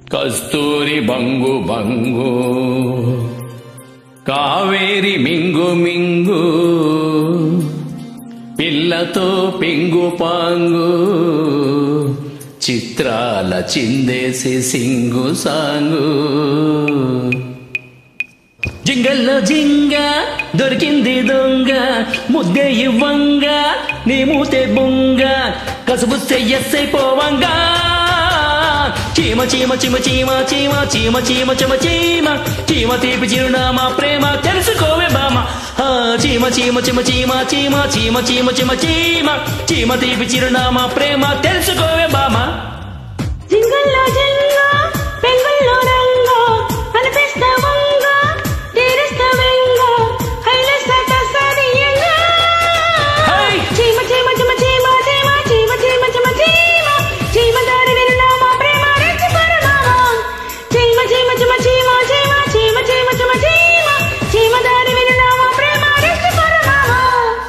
కస్తూరి బంగు బంగు కావేరి మింగు మింగు పిల్లతో పింగు పాంగు చిత్రాల చిందేసి సింగు సాంగు జింగల్లో జింగ దొరికింది దొంగ ముద్దే ఇవ్వంగ నీ మూతే బొంగ కసుబు ఎస్సై పోవంగా చీమ చీమ చీమ చీమ చీమ చీమ చీమ చీమ చీమ చీమ తీపి చిరునామా ప్రేమ తెలుసుకోవే బామ ఆ, చీమ చీమ చీమ చీమ చీమ చీమ చీమ చీమ చీమ చీమ తీపి చిరునామా ప్రేమ తెలుసుకోవే బామ జింగల్లో జింగ పెంగుల్లో రంగ అనిపిస్తా వంగ తీరిస్తా వెంగ హైలెస్తా తసరియంగ హై! చీమ చీమ చీమ చీమ చీమ చీమ చీమ చీమ చీమ చీమ దారి విన్నామా ప్రేమ రెచ్చి పరమామా చీమ చీమ చీమ చీమ చీమ చీమ చీమ చీమ చీమ చీమ దారి విన్నామా ప్రేమ రెచ్చి పరమామా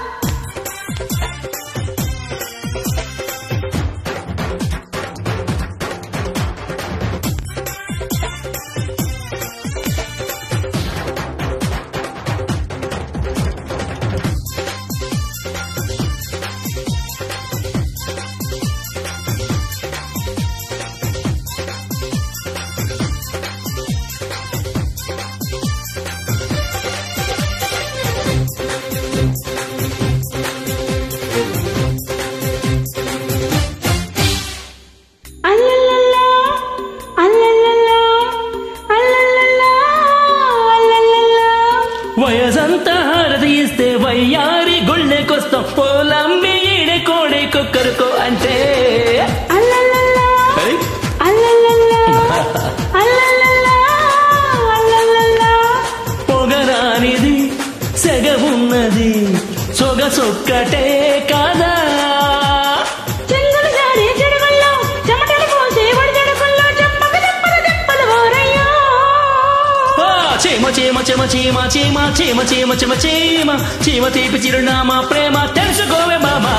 అల్లల్లల్లా అల్లల్లల్లా అల్లల్లల్లా అల్లల్లల్లా వయసంతా హారతి ఇస్తే వయ్యారి గుళ్ళెకొస్తాం పోలంబి ఈడే కోడే కుక్కరుకో అంటే అల్లల్లల్లా ఏయ్! అల్లల్లల్లా అల్లల్లల్లా అల్లల్లల్లా పొగరానిది సెగ ఉన్నది సొగసొక్కటే కాదా చెంగులు జారే చెడుగుల్లో చెమటలు పోసే ఒడిజడుకుల్లో చెంపక చెంపల చెంపల ఓరయ్యా ఆ, చీమ చీమ చీమ చీమ చీమ చీమ చీమ చీమ చీమ చీమ తీపి చిరునామా ప్రేమ తెలుసుకోవే బాబా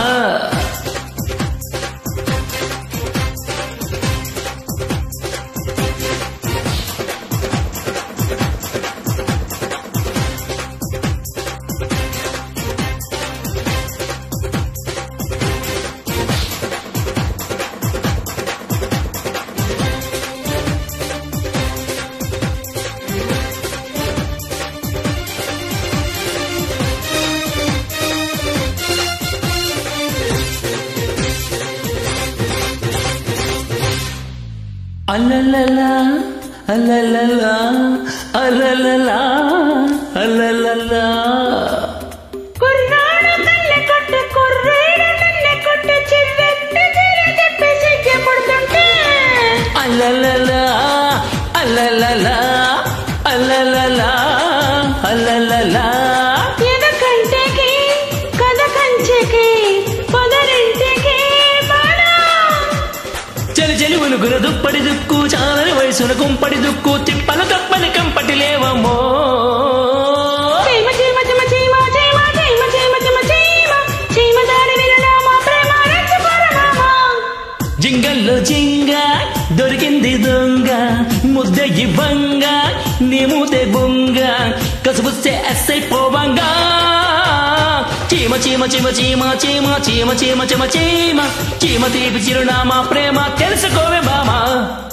అల్లల్లలా అల్లల్లలా అల్లల్లలా అల్లల్లలా కుర్రాడు కన్నె కొట్టు కుర్రాడు నన్నె కొట్టు చిర్రెత్తి చిర చెప్పి సిగ్గే పుడుతుంటే అల్లల్లలా అల్లల్లలా అల్లల్లలా అల్లల్లలా ఎద కంటెకి కథ కంచెకి పొదరింటికి బాణా చలి చలి ఉనుకున దుప్పటి దుక్కు చాలని వయసున కుంపటి దుక్కు తిప్పల తప్పని కంపటి లేవమ్మో చీమ చీమ చీమ చీమ చీమ చీమ చీమ చీమ చీమ చీమ దారి వినడామా ప్రేమ రెచ్చి పరమామా జింగల్లో జింగ దొరికింది దొంగ ముద్ద ఇవ్వంగ నీ మూతే బొంగ కసుబుస్తే ఎస్ఐ పోవంగా చీమ చీమ చీమ చీమ చీమ చీమ చీమ చీమ చీమ చీమ తీపి చిరునామా ప్రేమ తెలుసుకోవే బామా